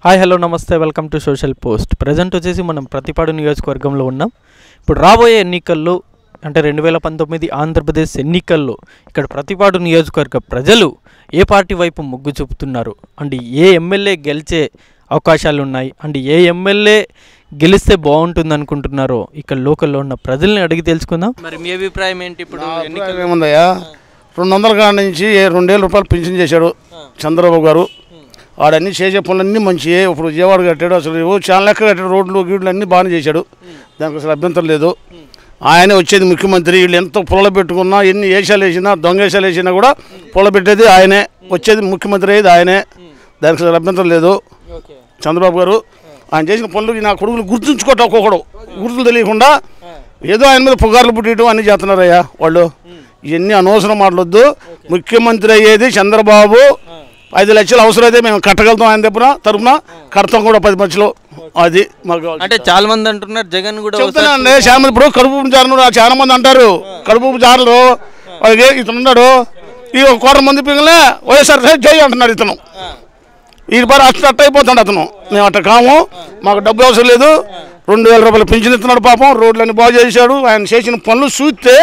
Hi hello namaste welcome to social post present వచ్చేసి మనం ప్రతిపాడు నియోజకవర్గంలో ఉన్నాం ఇప్పుడు రాబోయే ఎన్నికల్లో అంటే రెండు వేల పంతొమ్మిది ఆంధ్రప్రదేశ్ ఎన్నికల్లో ఇక్కడ ప్రతిపాడు నియోజకవర్గ ప్రజలు ఏ పార్టీ వైపు మొగ్గు చూపుతున్నారు అండ్ ఏ ఎమ్మెల్యే గెలిచే అవకాశాలు ఉన్నాయి అండ్ ఏ ఎమ్మెల్యే గెలిస్తే బాగుంటుంది అనుకుంటున్నారో ఇక్కడ లోకల్లో ఉన్న ప్రజల్ని అడిగి తెలుసుకుందాం మరి మీ అభిప్రాయం ఏంటి ఇప్పుడు అభిప్రాయం ఏముందయ్యా రెండు వందల కాడ నుంచి ఏ రెండేల రూపాయలు పెన్షన్ చేశాడు చంద్రబాబు గారు వాడన్నీ చేసే పనులన్నీ మంచి ఇప్పుడు విజయవాడ కట్టాడు అసలు ఏవో చాలా లెక్క కట్టాడు రోడ్లు గీడ్లు అన్నీ బాగానే చేశాడు దానికి అసలు అభ్యంతరం లేదు ఆయనే వచ్చేది ముఖ్యమంత్రి వీళ్ళు ఎంత పొల పెట్టుకున్నా ఎన్ని వేషాలు వేసినా దొంగ వేషాలు వేసినా కూడా పొల పెట్టేది ఆయనే వచ్చేది ముఖ్యమంత్రి అయ్యేది ఆయనే దానికి అసలు అభ్యంతరం లేదు చంద్రబాబు గారు ఆయన చేసిన పనులు నా కొడుకులు గుర్తుంచుకోవటం ఒక్కొక్కడు గుర్తులు తెలియకుండా ఏదో ఆయన మీద పుగార్లు పుట్టడం అన్నీ చేస్తున్నారయ్యా వాళ్ళు ఇవన్నీ అనవసరం మాటలొద్దు ముఖ్యమంత్రి అయ్యేది చంద్రబాబు ఐదు లక్షలు అవసరమైతే మేము కట్టగలుగుతాం ఆయన తరపున తరపున కడతాం కూడా పది మధ్యలో అది మాకు అంటే చాలా మంది అంటున్నారు జగన్ కూడా చెప్తున్నానండి చాలా మంది ఇప్పుడు కడుపు జారులు చాలా మంది అంటారు కడుపు జారులు వాళ్ళకి ఇతను ఉన్నాడు ఈ ఒక కోట మంది పిల్లలే వైఎస్ఆర్ జై అంటున్నాడు ఇతను ఈ బాగా అట్ట అట్ట అయిపోతాడు అతను మేము అట్ట కాము మాకు డబ్బు అవసరం లేదు రెండు వేల రూపాయలు పెన్షన్ ఇస్తున్నాడు పాపం రోడ్లన్నీ బాగు చేశాడు ఆయన చేసిన పనులు చూస్తే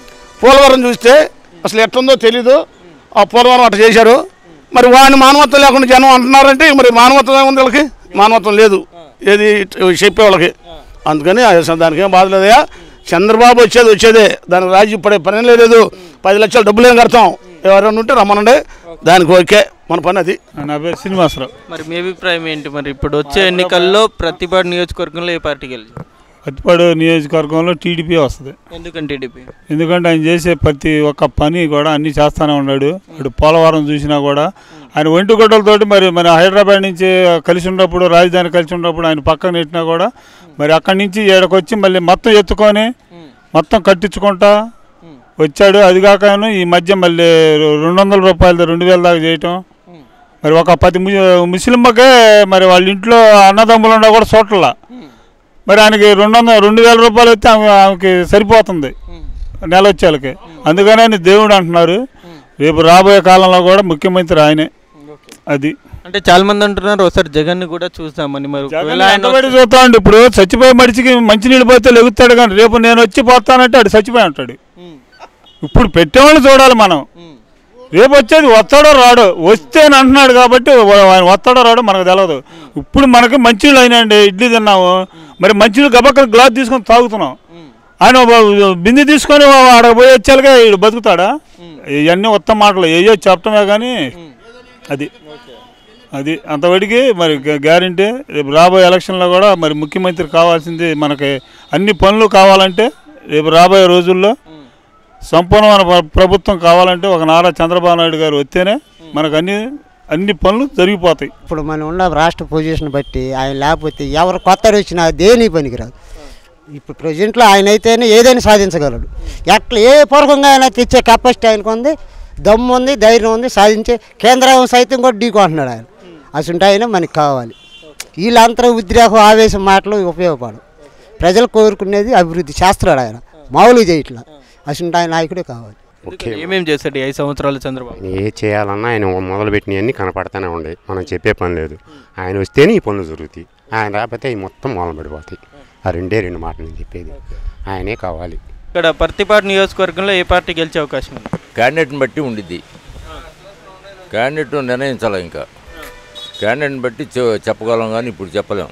పోలవరం చూస్తే అసలు ఎట్టుందో తెలీదు ఆ పోలవరం అట్ట చేశారు మరి వాడిని మానవత్వం లేకుండా జనం అంటున్నారంటే మరి మానవత్వం ఏముంది వీళ్ళకి మానవత్వం లేదు ఏది చెప్పే వాళ్ళకి అందుకని అసలు దానికి ఏం బాధ లేదయా చంద్రబాబు వచ్చేది వచ్చేదే దానికి రాజీ పడే పని లేదు పది లక్షలు డబ్బులు ఏం కడతాం ఎవరైనా ఉంటే రమ్మనండి దానికి ఓకే మన పని అది నా పేరు శ్రీనివాసరావు మరి మీ అభిప్రాయం ఏంటి మరి ఇప్పుడు వచ్చే ఎన్నికల్లో ప్రతిపాడు నియోజకవర్గంలో ఏ పార్టీ గెలిచి పత్తిపాడు నియోజకవర్గంలో టీడీపీ వస్తుంది ఎందుకంటే టీడీపీ ఎందుకంటే ఆయన చేసే ప్రతి ఒక్క పని కూడా అన్ని చేస్తానే ఉన్నాడు ఇప్పుడు పోలవరం చూసినా కూడా ఆయన ఒంటి గొడ్డలతోటి మరి మన హైదరాబాద్ నుంచి కలిసి ఉన్నప్పుడు రాజధాని కలిసి ఉన్నప్పుడు ఆయన పక్కన నెట్టినా కూడా మరి అక్కడి నుంచి ఏడకొచ్చి మళ్ళీ మొత్తం ఎత్తుకొని మొత్తం కట్టించుకుంటా వచ్చాడు అది కాకను ఈ మధ్య మళ్ళీ రెండు వందల రూపాయలు రెండు వేల దాకా చేయటం మరి ఒక పది ము- ముస్లింకే మరి వాళ్ళ ఇంట్లో అన్నదమ్ములు ఉన్నా కూడా చూడలా మరి ఆయనకి రెండు వందల రెండు వేల రూపాయలు అయితే ఆమె ఆమెకి సరిపోతుంది నెల వచ్చేళ్ళకి అందుకని ఆయన దేవుడు అంటున్నారు రేపు రాబోయే కాలంలో కూడా ముఖ్యమంత్రి ఆయనే అది అంటే చాలా మంది అంటున్నారు ఒకసారి జగన్ కూడా చూస్తామని మరి ఒకవేళ ఆయన ఎంతబడి చూస్తా ఉండి ఇప్పుడు చచ్చిపోయే మనిషికి మంచినీళ్ళు పోతే లెగుతాడు కానీ రేపు నేను వచ్చి పోతానంటే ఆడు చచ్చిపోయి ఉంటాడు ఉమ్, ఇప్పుడు పెట్టేవాళ్ళు చూడాలి మనం ఉమ్, రేపు వచ్చేది వస్తాడో రాడు వస్తే అని అంటున్నాడు కాబట్టి వ- ఆయన వస్తాడో రాడో మనకు తెలియదు ఇప్పుడు మనకి మంచినీళ్ళు అయినాయండి ఇడ్లీ తిన్నాము మరి మంచినీళ్ళు గబక్క గ్లాస్ తీసుకొని తాగుతున్నాం ఉమ్, ఆయన ఒక బిందె తీసుకొని ఆడ పోయి వచ్చాలుగా వీడు బతుకుతాడా ఇవన్నీ ఉత్తమ మాటలు ఏయో చెప్పటమే కానీ అది అది అంతవడికి మరి గ్యారంటీ రేపు రాబోయే ఎలక్షన్లో కూడా మరి ముఖ్యమంత్రి కావాల్సింది మనకి అన్ని పనులు కావాలంటే రేపు రాబోయే రోజుల్లో సంపూర్ణమైన ప్ర- ప్రభుత్వం కావాలంటే ఒక నారా చంద్రబాబు నాయుడు గారు వస్తేనే మనకు అన్ని అన్ని పనులు జరిగిపోతాయి ఇప్పుడు మనం ఉన్న రాష్ట్ర పొజిషన్ బట్టి ఆయన లేకపోతే ఎవరు కొత్త వచ్చినా దేని పనికిరాదు ఇప్పుడు ప్రజెంట్లో ఆయన అయితేనే ఏదైనా సాధించగలడు ఎట్లా ఏ పూర్వకంగా అయినా తెచ్చే కెపాసిటీ ఆయనకు ఉంది దమ్ము ఉంది ధైర్యం ఉంది సాధించే కేంద్రం సైతం కూడా ఢీకొంటున్నాడు ఆయన అసలు ఆయన మనకి కావాలి వీళ్ళంతా ఉద్రేకం ఆవేశం మాటలు ఉపయోగపడవు ప్రజలు కోరుకునేది అభివృద్ధి చేస్తున్నాడు ఆయన మామూలుగా చేయట్లా అసలు ఆయన నాయకుడే కావాలి ఎందుకని ఏమేం చేశాడు ఈ ఐదు సంవత్సరాలు చంద్రబాబు ఆయన ఏ చేయాలన్నా ఆయన మొదలుపెట్టినవన్నీ కనపడతానే ఉండే మనం చెప్పే పని లేదు ఆయన వస్తేనే ఈ పనులు జరుగుతాయి ఆయన రాకపోతే ఈ మొత్తం మూలం పడిపోతాయి ఆ రెండే రెండు మాటలు నేను చెప్పేది ఆయనే కావాలి ఇక్కడ ప్రతిపాడు నియోజకవర్గంలో ఏ పార్టీ గెలిచే అవకాశం ఉంది క్యాండిడేట్ని బట్టి ఉండిద్ది క్యాండిడేట్ నిర్ణయించాలి ఇంకా క్యాండిడేట్ని బట్టి చె- చెప్పగలం కానీ ఇప్పుడు చెప్పలేం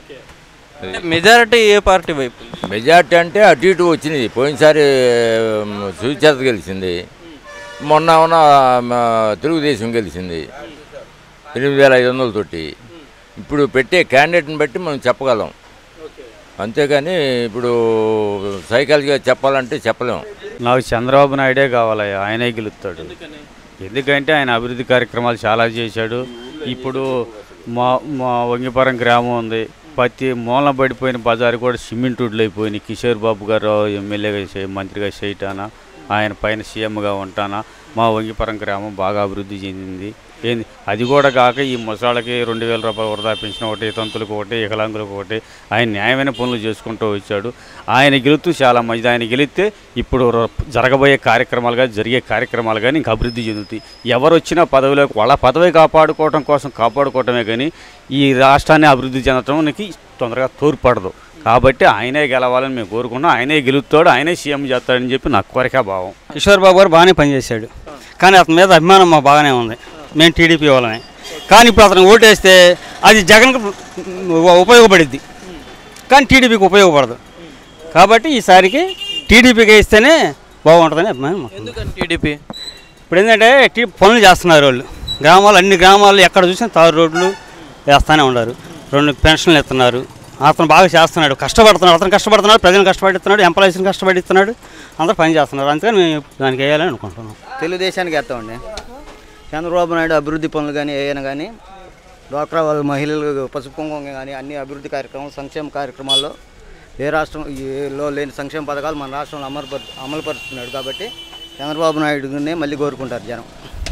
మెజారిటీ ఏ పార్టీ వైపు మెజార్టీ అంటే అటు ఇటు వచ్చింది పోయినసారి మ్, సుచేత గెలిచింది మొన్న ఉన్న మ, తెలుగుదేశం గెలిచింది ఎనిమిది వేల ఐదు వందలతోటి ఇప్పుడు పెట్టే క్యాండిడేట్ని బట్టి మనం చెప్పగలం అంతేగాని ఇప్పుడు సైకాలజీగా చెప్పాలంటే చెప్పలేం నాకు చంద్రబాబు నాయుడే కావాలయ్యా ఆయనే గెలుస్తాడు ఎందుకంటే ఆయన అభివృద్ధి కార్యక్రమాలు చాలా చేశాడు ఇప్పుడు మా మా వంగిపురం గ్రామం ఉంది ప్రతి మూల పడిపోయిన బజారు కూడా సిమెంట్ రోడ్లు అయిపోయినాయి కిషోర్ బాబు గారు ఎమ్మెల్యేగా చే మంత్రిగా చేయటానా ఆయన పైన సీఎంగా ఉంటానా మా వంగిపురం గ్రామం బాగా అభివృద్ధి చెందింది ఏంది అది కూడా కాక ఈ ముసళ్ళకి రెండు వేల రూపాయలు వృధా పెన్షన్ ఒకటి తంతులకు ఒకటి వికలాంగులకు ఒకటి ఆయన న్యాయమైన పనులు చేసుకుంటూ వచ్చాడు ఆయన గెలుతూ చాలా మంచిది ఆయన గెలిస్తే ఇప్పుడు ర- జరగబోయే కార్యక్రమాలు కానీ జరిగే కార్యక్రమాలు కానీ ఇంకా అభివృద్ధి చెందుతాయి ఎవరు వచ్చినా పదవిలోకి వాళ్ళ పదవి కాపాడుకోవడం కోసం కాపాడుకోవటమే కానీ ఈ రాష్ట్రాన్ని అభివృద్ధి చెందటానికి తొందరగా తోడ్పడదు కాబట్టి ఆయనే గెలవాలని మేము కోరుకున్నాం ఆయనే గెలుస్తాడు ఆయనే సీఎం చేస్తాడని చెప్పి నా కోరిక భావం కిషోర్ బాబు గారు బాగానే పనిచేశాడు కానీ అతని మీద అభిమానం మాకు బాగానే ఉంది మేము టీడీపీ వాళ్ళని కానీ ఇప్పుడు అతను ఓటేస్తే అది జగన్కు ఉపయోగపడిద్ది కానీ టీడీపీకి ఉపయోగపడదు కాబట్టి ఈసారికి టీడీపీకి ఇస్తేనే బాగుంటుందని అభిమానం మాకు ఉంది. ఎందుకని టీడీపీ ఇప్పుడు ఏంటంటే టీ పనులు చేస్తున్నారు వాళ్ళు గ్రామాలు అన్ని గ్రామాల్లో ఎక్కడ చూసినా తారు రోడ్లు వేస్తూనే ఉన్నారు రెండు పెన్షన్లు ఇస్తున్నారు అతను బాగా చేస్తున్నాడు కష్టపడుతున్నాడు అతను కష్టపడుతున్నాడు ప్రజలను కష్టపడిస్తున్నాడు ఎంప్లాయీస్ని కష్టపడిస్తున్నాడు అందరూ పని చేస్తున్నారు అందుకని మేము దానికి వేయాలని అనుకుంటున్నాం తెలుగుదేశానికి వేస్తామండి చంద్రబాబు నాయుడు అభివృద్ధి పనులు కానీ ఏమైనా కానీ డ్వాక్రా వాళ్ళ మహిళలు పసుపు కుంకుమ కానీ అన్ని అభివృద్ధి కార్యక్రమాలు సంక్షేమ కార్యక్రమాల్లో ఏ రాష్ట్రం లో లేని సంక్షేమ పథకాలు మన రాష్ట్రంలో అమలు అమలుపరుస్తున్నాడు కాబట్టి చంద్రబాబు నాయుడునే మళ్ళీ కోరుకుంటారు జనం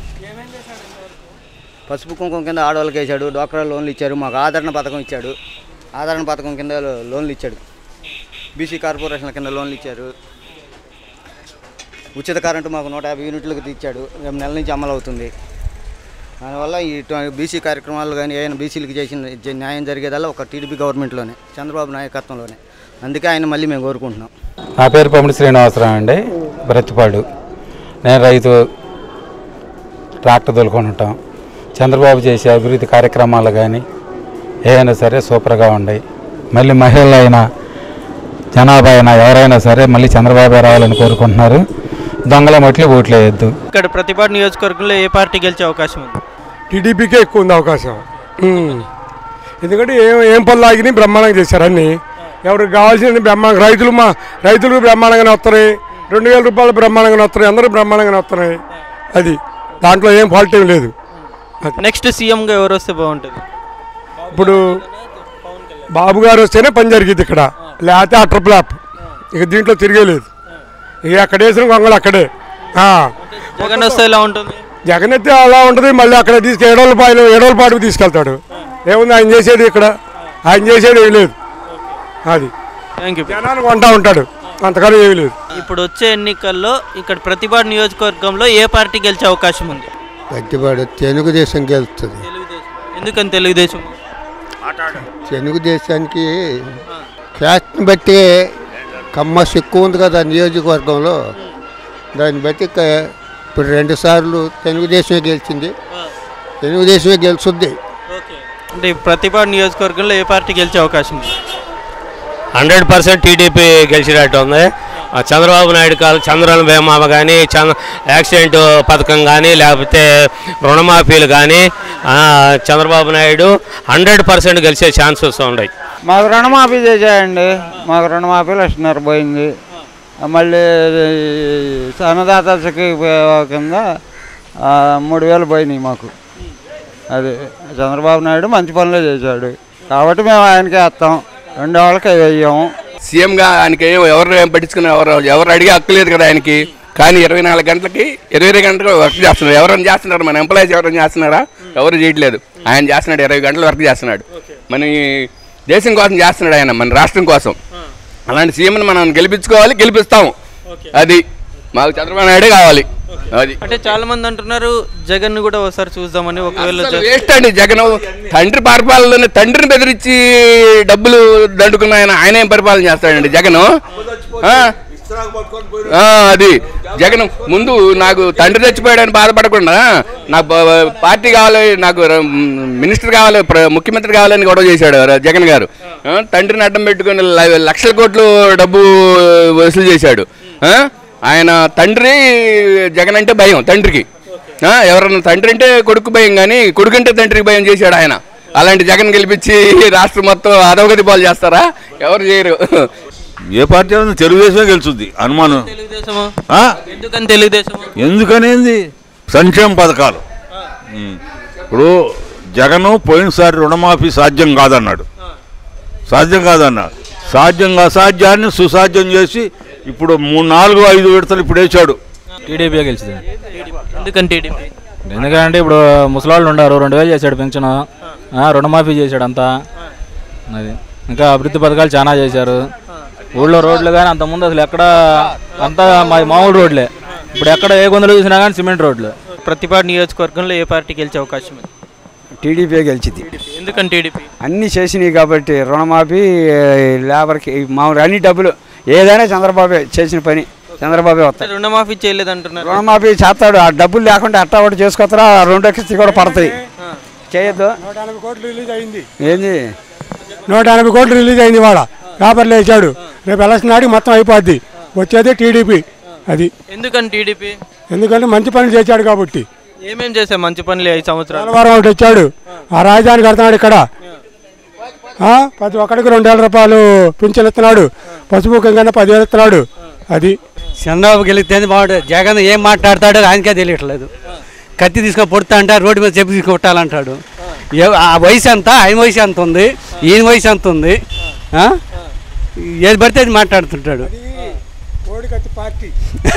పసుపు కుంకుమ కింద ఆడవాళ్ళకి వేశాడు డ్వాక్రా లోన్లు ఇచ్చారు మాకు ఆదరణ పథకం ఇచ్చాడు ఆదరణ పథకం కింద లోన్లు ఇచ్చాడు బీసీ కార్పొరేషన్ల కింద లోన్లు ఇచ్చారు ఉచిత కరెంటు మాకు నూట యాభై యూనిట్లకు ఇచ్చాడు రేపు నెల నుంచి అమలు అవుతుంది దానివల్ల ఈ బీసీ కార్యక్రమాలు కానీ ఏమైనా బీసీలకు చేసిన జ- న్యాయం జరిగేదల్లా ఒక టీడీపీ గవర్నమెంట్లోనే చంద్రబాబు నాయకత్వంలోనే అందుకే ఆయన మళ్ళీ మేము కోరుకుంటున్నాం నా పేరు పమిడి శ్రీనివాసరావు అండి బ్రతిపాడు నేను రైతు ట్రాక్టర్ తోలుకొని ఉంటాం చంద్రబాబు చేసే అభివృద్ధి కార్యక్రమాలు కానీ ఏదైనా సరే సూపర్గా ఉన్నాయి మళ్ళీ మహిళలైనా జనాభా అయినా ఎవరైనా సరే మళ్ళీ చంద్రబాబు రావాలని కోరుకుంటున్నారు దొంగల మట్లు ఓట్లు వేయద్దు ఇక్కడ ప్రతిపాడు నియోజకవర్గంలో ఏ పార్టీ గెలిచే అవకాశం ఉంది టీడీపీకే ఎక్కువ ఉంది అవకాశం ఉమ్. ఎందుకంటే ఏం ఏం పనులు ఆగినాయి బ్రహ్మాండంగా చేశారు అన్ని ఎవరికి కావాల్సిన బ్రహ్మాండ రైతులు మా రైతులకు బ్రహ్మాండంగానే వస్తున్నాయి రెండు వేల రూపాయలు బ్రహ్మాండంగానే వస్తున్నాయి అందరూ బ్రహ్మాండంగానే వస్తున్నాయి అది దాంట్లో ఏం ఫాల్ట్ ఏం లేదు నెక్స్ట్ సీఎంగా ఎవరు వస్తే బాగుంటుంది ఇప్పుడు బాబు గారు వస్తేనే పని జరిగింది ఇక్కడ లేకపోతే అటర్ ఫ్లాప్ ఇక దీంట్లో తిరిగేలేదు ఇక ఎక్కడ వేసిన గొంగళి అక్కడే ఆ. జగన్ వస్తే ఎలా ఉంటుంది జగన్ అయితే అలా ఉంటుంది మళ్ళీ అక్కడ తీసుకు ఏడోళ్ళ పాయలు ఏడోళ్ళ పాటుకు తీసుకెళ్తాడు ఏముంది ఆయన చేసేది ఇక్కడ ఆయన చేసేది ఏమి లేదు అది థ్యాంక్ యూ జనానికి కొంటా ఉంటాడు అంతకన్నా ఏమీ లేదు ఇప్పుడు వచ్చే ఎన్నికల్లో ఇక్కడ ప్రతిపాడు నియోజకవర్గంలో ఏ పార్టీ గెలిచే అవకాశం ఉంది గట్టిపాడు తెలుగుదేశం గెలుస్తుంది ఎందుకని తెలుగుదేశం తెలుగుదేశానికి క్యాస్ట్ని బట్టి కమ్మస్ ఎక్కువ ఉంది కదా నియోజకవర్గంలో దాన్ని బట్టి క- ఇప్పుడు రెండు సార్లు తెలుగుదేశమే గెలిచింది తెలుగుదేశమే గెలుచుద్ది అంటే ఈ ప్రతిపాడు నియోజకవర్గంలో ఏ పార్టీ గెలిచే అవకాశం ఉంది హండ్రెడ్ పర్సెంట్ టీడీపీ గెలిచినట్టు ఉంది ఆ చంద్రబాబు నాయుడు కాదు చంద్రబాబు బీమా కానీ చంద్ర యాక్సిడెంట్ పథకం కానీ లేకపోతే రుణమాఫీలు కానీ ఆ, చంద్రబాబు నాయుడు హండ్రెడ్ పర్సెంట్ గెలిచే ఛాన్సెస్ ఉన్నాయి మాకు రుణమాఫీ చేశాయండి మాకు రుణమాఫీ లక్షన్నర పోయింది మళ్ళీ అన్నదాత కింద ఆ, మూడు వేలు పోయినాయి మాకు అది చంద్రబాబు నాయుడు మంచి పనులే చేశాడు కాబట్టి మేము ఆయనకే వేస్తాం రెండు వాళ్ళకి వేయం సీఎంగా ఆయనకి ఏం ఎవరు ఏం పట్టించుకుని ఎవరు ఎవరు అడిగే హక్కు లేదు కదా ఆయనకి కానీ ఇరవై నాలుగు గంటలకి ఇరవై ఇరవై గంటలకు వర్క్ చేస్తున్నారు ఎవరైనా చేస్తున్నారు మన ఎంప్లాయీస్ ఎవరైనా చేస్తున్నారా ఎవరు చేయట్లేదు ఆయన చేస్తున్నాడు ఇరవై గంటలు వర్క్ చేస్తున్నాడు మన ఈ దేశం కోసం చేస్తున్నాడు ఆయన మన రాష్ట్రం కోసం అలాంటి సీఎంని మనం గెలిపించుకోవాలి గెలిపిస్తాము అది మాకు చంద్రబాబు నాయుడే కావాలి అది అంటే చాలా మంది అంటున్నారు జగన్ కూడా ఒకసారి చూద్దామని ఒకవేళ అసలు వేస్ట్ అండి జగన్ తండ్రి పరిపాలనలోనే తండ్రిని బెదిరించి డబ్బులు దండుకున్న ఆయన ఆయన ఏం పరిపాలన చేస్తాడండి జగన్ అది జగన్ ముందు నాకు తండ్రి చచ్చిపోయాడని బాధపడకుండా నాకు బ- పార్టీ కావాలి నాకు ర- మినిస్టర్ కావాలి ప్ర- ముఖ్యమంత్రి కావాలని గొడవ చేశాడు ర- జగన్ గారు ఆ, తండ్రిని అడ్డం పెట్టుకుని ల- లక్షల కోట్లు డబ్బు వసూలు చేశాడు ఆ, ఆయన తండ్రి జగన్ అంటే భయం తండ్రికి ఆ, ఎవరన్నా తండ్రి అంటే కొడుకు భయం కానీ కొడుకు అంటే తండ్రికి భయం చేశాడు ఆయన అలాంటి జగన్ గెలిపించి రాష్ట్రం మొత్తం అధోగతి పాలు చేస్తారా ఎవరు చేయరు ఏ పార్టీ అయినా తెలుగుదేశమే గెలుచుద్ది అనుమానం తెలుగుదేశము ఆ? ఎందుకని తెలుగుదేశము ఎందుకనేది సంక్షేమ పథకాలు ఉమ్. ఇప్పుడు జగన్ పోయినసారి రుణమాఫీ సాధ్యం కాదన్నాడు సాధ్యం కాదన్నాడు సాధ్యం అసాధ్యాన్ని సుసాధ్యం చేసి ఇప్పుడు మూడు నాలుగు ఐదు విడతలు ఇప్పుడు వేసాడు టీడీపీ గెలిచింది ఎందుకని టీడీపీ ఎందుకంటే ఇప్పుడు ముసలాళ్ళు ఉన్నారు రెండు వేలు చేశాడు పెన్షన్ ఆ, రుణమాఫీ చేశాడు అంతా అది ఇంకా అభివృద్ధి పథకాలు చాలా చేశారు ఊళ్ళో రోడ్లు కానీ అంతకుముందు అసలు ఎక్కడ అంతా మా మామూలు రోడ్లే ఇప్పుడు ఎక్కడ ఏ గొంతులు చూసినా కానీ సిమెంట్ రోడ్లు ప్రతిపాడు నియోజకవర్గంలో ఏ పార్టీ గెలిచే అవకాశం ఉంది టీడీపీ గెలిచింది ఎందుకని టీడీపీ అన్నీ చేసినాయి కాబట్టి రుణమాఫీ లేబర్కి మామూలు అన్ని డబ్బులు ఏదైనా చంద్రబాబే చేసిన పని చంద్రబాబే వస్తాయి రుణమాఫీ చేయలేదంటున్నారు రుణమాఫీ చేస్తాడు ఆ డబ్బులు లేకుండా అట్టా ఒకటి చేసుకొస్తారా ఆ రెండు ఎక్కిస్తే కూడా పడతాయి చేయొద్దు నూట ఎనభై కోట్లు రిలీజ్ అయింది ఏంది నూట ఎనభై కోట్లు రిలీజ్ అయింది వాడ పేపర్లు వేసాడు రేపు ఎలక్షన్ నాటికి మొత్తం అయిపోద్ది వచ్చేది టీడీపీ అది ఎందుకని టీడీపీ ఎందుకంటే మంచి పనులు చేశాడు కాబట్టి ఏమేం చేసా మంచి పనులు ఐదు సంవత్సరాలు పోలవరం ఒకటి వచ్చాడు ఆ రాజధాని కడుతున్నాడు ఇక్కడ ఆ, ప్రతి ఒక్కడికి రెండు వేల రూపాయలు పింఛన్ ఇస్తున్నాడు పసుపు కింద పదివేలు ఇస్తున్నాడు అది చంద్రబాబు గెలిస్తే బాగుంటుంది జగన్ ఏం మాట్లాడతాడో ఆయనకే తెలియట్లేదు కత్తి తీసుకొని పొడుతా అంటే రోడ్డు మీద చెప్పు తీసుకొని కొట్టాలంటాడు ఏ- ఆ వయసు ఎంత ఆయన వయసు ఎంత ఉంది ఈయన వయసు ఎంత ఉంది ఆ? ఏది పడితే అది మాట్లాడుతుంటాడు పార్టీ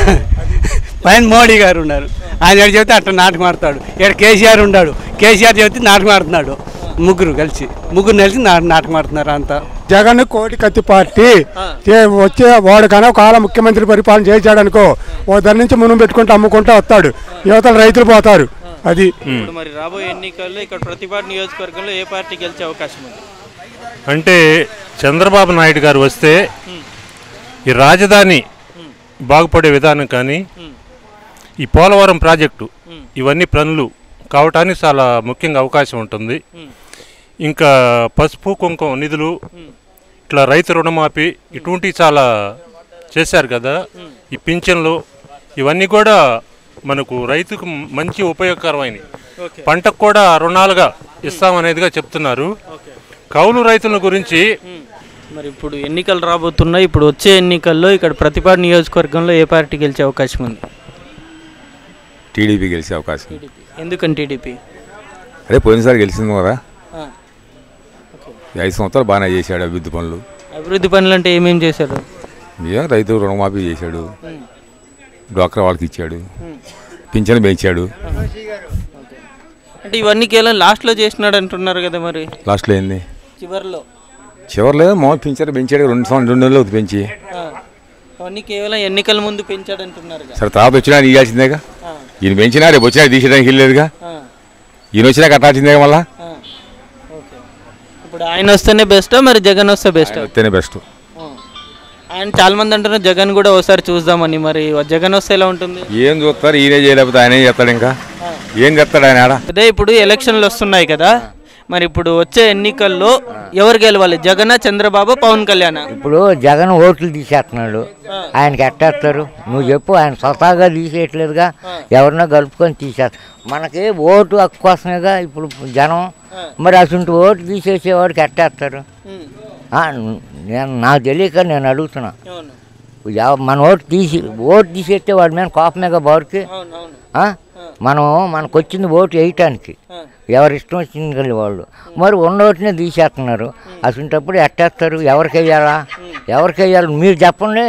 పైన మోడీ గారు ఉన్నారు ఆయన ఎక్కడ చెబితే అట్లా నాటకం ఆడతాడు ఇక్కడ కేసీఆర్ ఉన్నాడు కేసీఆర్ చెబితే నాటకం ఆడుతున్నాడు ముగ్గురు కలిసి ముగ్గురు కలిసి నా- నాటకం ఆడుతున్నారు అంతా జగన్ కోటి కత్తి పార్టీ చే- వచ్చే వాడు కన్నా కాల ముఖ్యమంత్రి పరిపాలన చేశాడు అనుకో ఓ దాని నుంచి మునం పెట్టుకుంటూ అమ్ముకుంటూ వస్తాడు యువతలు రైతులు పోతారు అది ఇప్పుడు మరి రాబోయే ఎన్నికల్లో ఇక్కడ ప్రతిపాడు నియోజకవర్గంలో ఏ పార్టీ గెలిచే అవకాశం ఉంది అంటే చంద్రబాబు నాయుడు గారు వస్తే ఈ రాజధాని బాగుపడే విధానం కానీ ఈ పోలవరం ప్రాజెక్టు ఇవన్నీ పనులు కావటానికి చాలా ముఖ్యంగా అవకాశం ఉంటుంది ఇంకా పసుపు కుంకుమ నిధులు ఇట్లా రైతు రుణమాఫీ ఇటువంటివి చాలా చేశారు కదా ఈ పింఛన్లు ఇవన్నీ కూడా మనకు రైతుకు మంచి ఉపయోగకరమైనవి ఓకే. పంటకు కూడా రుణాలుగా ఇస్తామనేదిగా చెప్తున్నారు కౌలు రైతుల గురించి మరి ఇప్పుడు ఎన్నికలు రాబోతున్నాయి ఇప్పుడు వచ్చే ఎన్నికల్లో ఇక్కడ ప్రతిపాడు నియోజకవర్గంలో ఏ పార్టీ గెలిచే అవకాశం ఉంది టీడీపీ గెలిచే అవకాశం ఎందుకని టీడీపీ అదే పోయినసారి గెలిచింది కదా ఆ. ఈ ఐదు సంవత్సరాలు బాగానే చేశాడు అభివృద్ధి పనులు అభివృద్ధి పనులు అంటే ఏమేం చేశారు ఇక రైతు రుణమాఫీ చేశాడు ఉమ్. డ్వాక్రా వాళ్ళకి ఇచ్చాడు ఉమ్. పింఛను పెంచాడు అంటే ఇవన్నీ కేవలం లాస్ట్లో చేసినాడు అంటున్నారు కదా మరి లాస్ట్లో ఏంది చివరిలో చివరిలో మామూలు పింఛను పెంచాడు రెండు సంవత్సరం రెండు నెలలు అవుతుంది పెంచి ఆ. అవన్నీ కేవలం ఎన్నికల ముందు పెంచాడు అంటున్నారు సరే తర్వాత వచ్చినా ఇవ్వాల్సిందేగా ఈయన పెంచినా రేపు వచ్చినా తీసేయడానికి వెళ్ళలేదుగా ఆ. ఈయన వచ్చినా కట్టాల్సిందేగా మళ్ళా ఇప్పుడు ఆయన వస్తేనే బెస్టా మరి జగన్ వస్తే బెస్ట్ వస్తేనే బెస్ట్ ఆయన చాలా మంది అంటున్నారు జగన్ కూడా ఒకసారి చూద్దామని మరి జగన్ వస్తే ఎలా ఉంటుంది ఏం చూస్తారు ఈయనే చేయలేకపోతే ఆయన ఏం చేస్తాడు ఇంకా ఏం చేస్తాడు ఆయన ఆడ అదే ఇప్పుడు ఎలక్షన్లు వస్తున్నాయి కదా మరి ఇప్పుడు వచ్చే ఎన్నికల్లో ఎవరు గెలవాలి జగన్ చంద్రబాబు పవన్ కళ్యాణ్ ఇప్పుడు జగన్ ఓట్లు తీసేస్తున్నాడు ఆయనకి ఎట్టేస్తారు నువ్వు చెప్పు ఆయన స్వతహాగా తీసేయట్లేదుగా ఎవరినో కలుపుకొని తీసేస్తారు మనకి ఓటు హక్కు కోసమేగా ఇప్పుడు జనం మరి అసలు ఓటు తీసేసేవాడికి ఎట్టేస్తారు ఆ, నేను నాకు తెలియక నేను అడుగుతున్నా ఎవ- మన ఓటు తీసి ఓటు తీసేస్తే వాడి మీద కోపమేగా బావుకి ఆ? మనం మనకు వచ్చింది ఓటు వేయటానికి ఎవరి ఇష్టం వచ్చింది కలిగి వాళ్ళు మరి ఉన్న ఓటునే తీసేస్తున్నారు అసలుంటప్పుడు ఎట్టేస్తారు ఎవరికి వేయాలా ఎవరికి వేయాలి మీరు చెప్పండి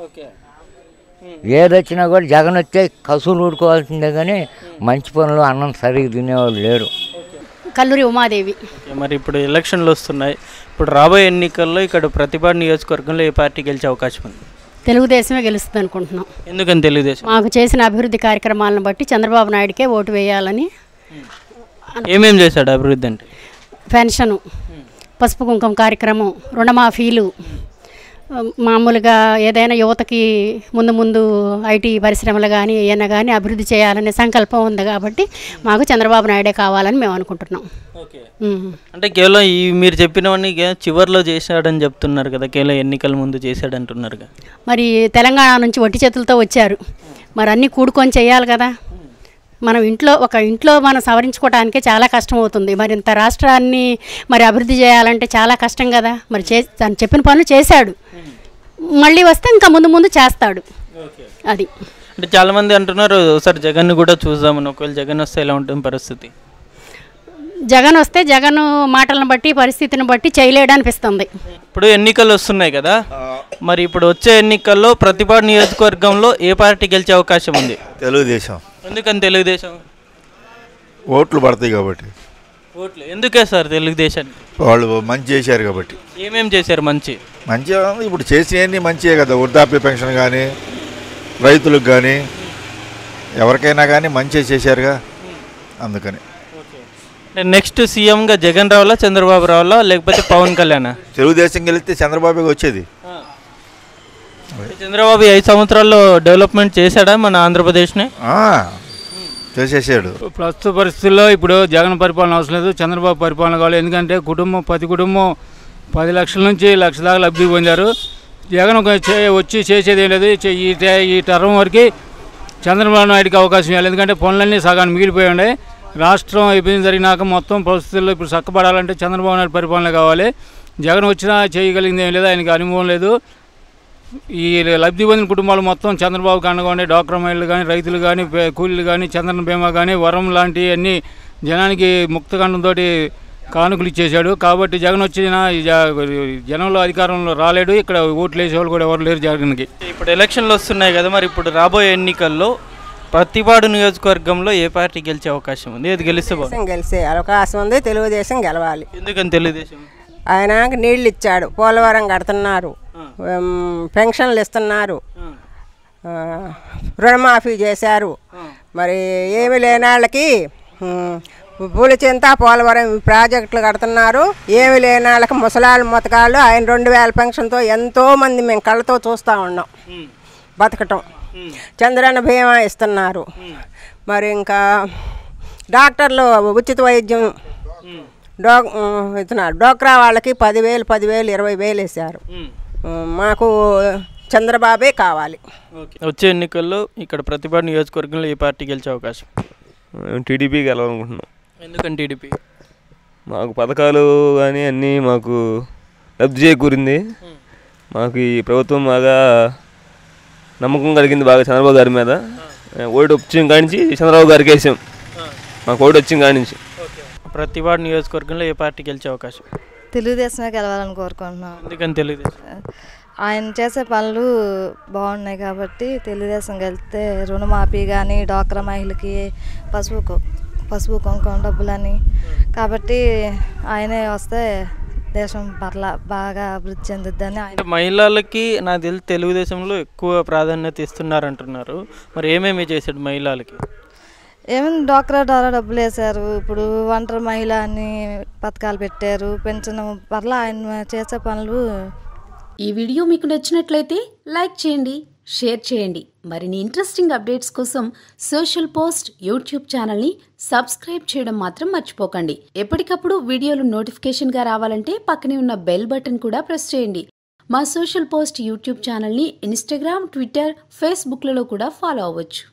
ఏదొచ్చినా కూడా జగన్ వస్తే కసులు ఊడుకోవాల్సిందే కానీ మంచి పనులు అన్నం సరిగ్గా తినేవాళ్ళు లేరు కల్లూరి ఉమాదేవి మరి ఇప్పుడు ఎలక్షన్లు వస్తున్నాయి ఇప్పుడు రాబోయే ఎన్నికల్లో ఇక్కడ ప్రతిపాడు నియోజకవర్గంలో ఏ పార్టీ గెలిచే అవకాశం ఉంది తెలుగుదేశమే గెలుస్తుంది అనుకుంటున్నాం ఎందుకని తెలుగుదేశం మాకు చేసిన అభివృద్ధి కార్యక్రమాలను బట్టి చంద్రబాబు నాయుడికే ఓటు వేయాలని ఏమేం చేశాడు అభివృద్ధి అంటే పెన్షను పసుపు కుంకుమ కార్యక్రమం రుణమాఫీలు మామూలుగా ఏదైనా యువతకి ముందు ముందు ఐటీ పరిశ్రమలు కానీ ఏమైనా కానీ అభివృద్ధి చేయాలనే సంకల్పం ఉంది కాబట్టి మాకు చంద్రబాబు నాయుడే కావాలని మేము అనుకుంటున్నాం ఉమ్. అంటే కేవలం ఈ మీరు చెప్పినవన్నీ కే- చివర్లో చేశాడని చెప్తున్నారు కదా కేవలం ఎన్నికల ముందు చేశాడు అంటున్నారు కదా మరి తెలంగాణ నుంచి ఒట్టి చేతులతో వచ్చారు మరి అన్నీ కూడుకొని చేయాలి కదా మనం ఇంట్లో ఒక ఇంట్లో మనం సవరించుకోవడానికే చాలా కష్టం అవుతుంది మరి ఇంత రాష్ట్రాన్ని మరి అభివృద్ధి చేయాలంటే చాలా కష్టం కదా మరి చే తను చెప్పిన పనులు చేశాడు మళ్ళీ వస్తే ఇంకా ముందు ముందు చేస్తాడు అది అంటే చాలా మంది అంటున్నారు ఒకసారి జగన్ కూడా చూద్దామని ఒకవేళ జగన్ వస్తే ఎలా ఉంటుంది పరిస్థితి జగన్ వస్తే జగన్ మాటలను బట్టి పరిస్థితిని బట్టి చేయలేడు అనిపిస్తుంది ఇప్పుడు ఎన్నికలు వస్తున్నాయి కదా మరి ఇప్పుడు వచ్చే ఎన్నికల్లో ప్రతిపాడు నియోజకవర్గంలో ఏ పార్టీ గెలిచే అవకాశం ఉంది తెలుగుదేశం ఎందుకని తెలుగుదేశం ఓట్లు పడతాయి కాబట్టి ఓట్లు ఎందుకే సార్ తెలుగుదేశానికి వాళ్ళు మంచి చేశారు కాబట్టి ఏమేం చేశారు మంచి మంచిగా ఉంది. ఇప్పుడు చేసినవన్నీ మంచియే కదా వృద్ధాప్య పెన్షన్ కానీ రైతులకు కానీ ఎవరికైనా కానీ మంచిగా చేశారుగా అందుకని నెక్స్ట్ సీఎంగా జగన్ రావాలా చంద్రబాబు రావాలా లేకపోతే పవన్ కళ్యాణ్ తెలుగుదేశం గెలిస్తే చంద్రబాబుకి వచ్చేది చంద్రబాబు ఈ ఐదు సంవత్సరాల్లో డెవలప్మెంట్ చేశాడా మన ఆంధ్రప్రదేశ్ని ఆ, చేసేసాడు ప్రస్తుత పరిస్థితుల్లో ఇప్పుడు జగన్ పరిపాలన అవసరం లేదు చంద్రబాబు పరిపాలన కావాలి ఎందుకంటే కుటుంబం ప్రతి కుటుంబం పది లక్షల నుంచి లక్ష దాకా లబ్ధి పొందారు జగన్ ఒక చే- వచ్చి చేసేది ఏం లేదు చే- ఈ టే- ఈ టర్మ్ వరకు చంద్రబాబు నాయుడుకి అవకాశం ఇవ్వాలి ఎందుకంటే పనులన్నీ సగాన్ని మిగిలిపోయి ఉన్నాయి రాష్ట్రం అయిపోయింది జరిగినాక మొత్తం పరిస్థితుల్లో ఇప్పుడు చక్కబడాలంటే చంద్రబాబు నాయుడు పరిపాలన కావాలి జగన్ వచ్చినా చేయగలిగింది ఏం లేదు ఆయనకి అనుభవం లేదు ఈ లబ్ధి పొందిన కుటుంబాలు మొత్తం చంద్రబాబుకి అండగా ఉండే డాక్టర్ మహిళలు కానీ రైతులు కానీ పే- కూలీలు కానీ చంద్రన బీమా కానీ వరం లాంటి అన్ని జనానికి ముక్తఖండంతో కానుకలు ఇచ్చేశాడు కాబట్టి జగన్ వచ్చిన ఈ జ- జనంలో అధికారంలో రాలేడు ఇక్కడ ఓట్లు వేసే వాళ్ళు కూడా ఎవరు లేరు జగన్కి ఇప్పుడు ఎలక్షన్లు వస్తున్నాయి కదా మరి ఇప్పుడు రాబోయే ఎన్నికల్లో ప్రతిపాడు నియోజకవర్గంలో ఏ పార్టీ గెలిచే అవకాశం ఉంది ఏది గెలిస్తే బాగుంది తెలుగుదేశం గెలిచే అవకాశం ఉంది తెలుగుదేశం గెలవాలి ఎందుకని తెలుగుదేశం ఆయన నీళ్ళు ఇచ్చాడు పోలవరం కడుతున్నారు ఉమ్, పెన్షన్లు ఇస్తున్నారు ఆ, రుణమాఫీ చేశారు మరి ఏమి లేని వాళ్ళకి ఉమ్, పులిచింత పోలవరం ఈ ప్రాజెక్టులు కడుతున్నారు ఏమి లేని వాళ్ళకి ముసలాళ్ళు మొతకాళ్ళు ఆయన రెండు వేల పెన్షన్తో ఎంతో మంది మేము కళ్ళతో చూస్తూ ఉన్నాం బతకటం చంద్రన్న బీమా ఇస్తున్నారు మరి ఇంకా డాక్టర్లు ఉచిత వైద్యం డో ఇస్తున్నారు డోక్రా వాళ్ళకి పదివేలు పదివేలు ఇరవై వేలు వేశారు మాకు చంద్రబాబే కావాలి వచ్చే ఎన్నికల్లో ఇక్కడ ప్రతిపాడు నియోజకవర్గంలో ఏ పార్టీ గెలిచే అవకాశం మేము టీడీపీ గెలవాలనుకుంటున్నాం ఎందుకని టీడీపీ మాకు పథకాలు కానీ అన్నీ మాకు లబ్ధి చేకూరింది మాకు ఈ ప్రభుత్వం బాగా నమ్మకం కలిగింది బాగా చంద్రబాబు గారి మీద ఓటు వచ్చిన కానించి చంద్రబాబు గారికి వేసాం మాకు ఓటు వచ్చిన కానించి ప్రతిపాడు నియోజకవర్గంలో ఏ పార్టీ గెలిచే అవకాశం తెలుగుదేశమే గెలవాలని కోరుకుంటున్నాం ఎందుకని తెలుగుదేశం ఆయన చేసే పనులు బాగున్నాయి కాబట్టి తెలుగుదేశం గెలిస్తే రుణమాఫీ కానీ డ్వాక్రా మహిళకి పసుపు కు- పసుపు కుంకుమ డబ్బులని కాబట్టి ఆయనే వస్తే దేశం పర్ల బాగా అభివృద్ధి చెందుద్దని ఆయన అంటే మహిళలకి నాకు తెలిసి తెలుగుదేశంలో ఎక్కువ ప్రాధాన్యత ఇస్తున్నారు అంటున్నారు మరి ఏమేమి చేశాడు మహిళలకి ఏమైనా డ్వాక్రా ద్వారా డబ్బులు వేశారు ఇప్పుడు ఒంటరి మహిళ అని పథకాలు పెట్టారు పెన్షన్ పర్ల ఆయన చేసే పనులు ఈ వీడియో మీకు నచ్చినట్లయితే లైక్ చేయండి షేర్ చేయండి మరిన్ని ఇంట్రెస్టింగ్ అప్డేట్స్ కోసం సోషల్ పోస్ట్ యూట్యూబ్ ఛానల్ని సబ్స్క్రైబ్ చేయడం మాత్రం మర్చిపోకండి ఎప్పటికప్పుడు వీడియోలు నోటిఫికేషన్గా రావాలంటే పక్కనే ఉన్న బెల్ బటన్ కూడా ప్రెస్ చేయండి మా సోషల్ పోస్ట్ యూట్యూబ్ ఛానల్ని ఇన్స్టాగ్రామ్ ట్విట్టర్ ఫేస్బుక్లలో కూడా ఫాలో అవ్వచ్చు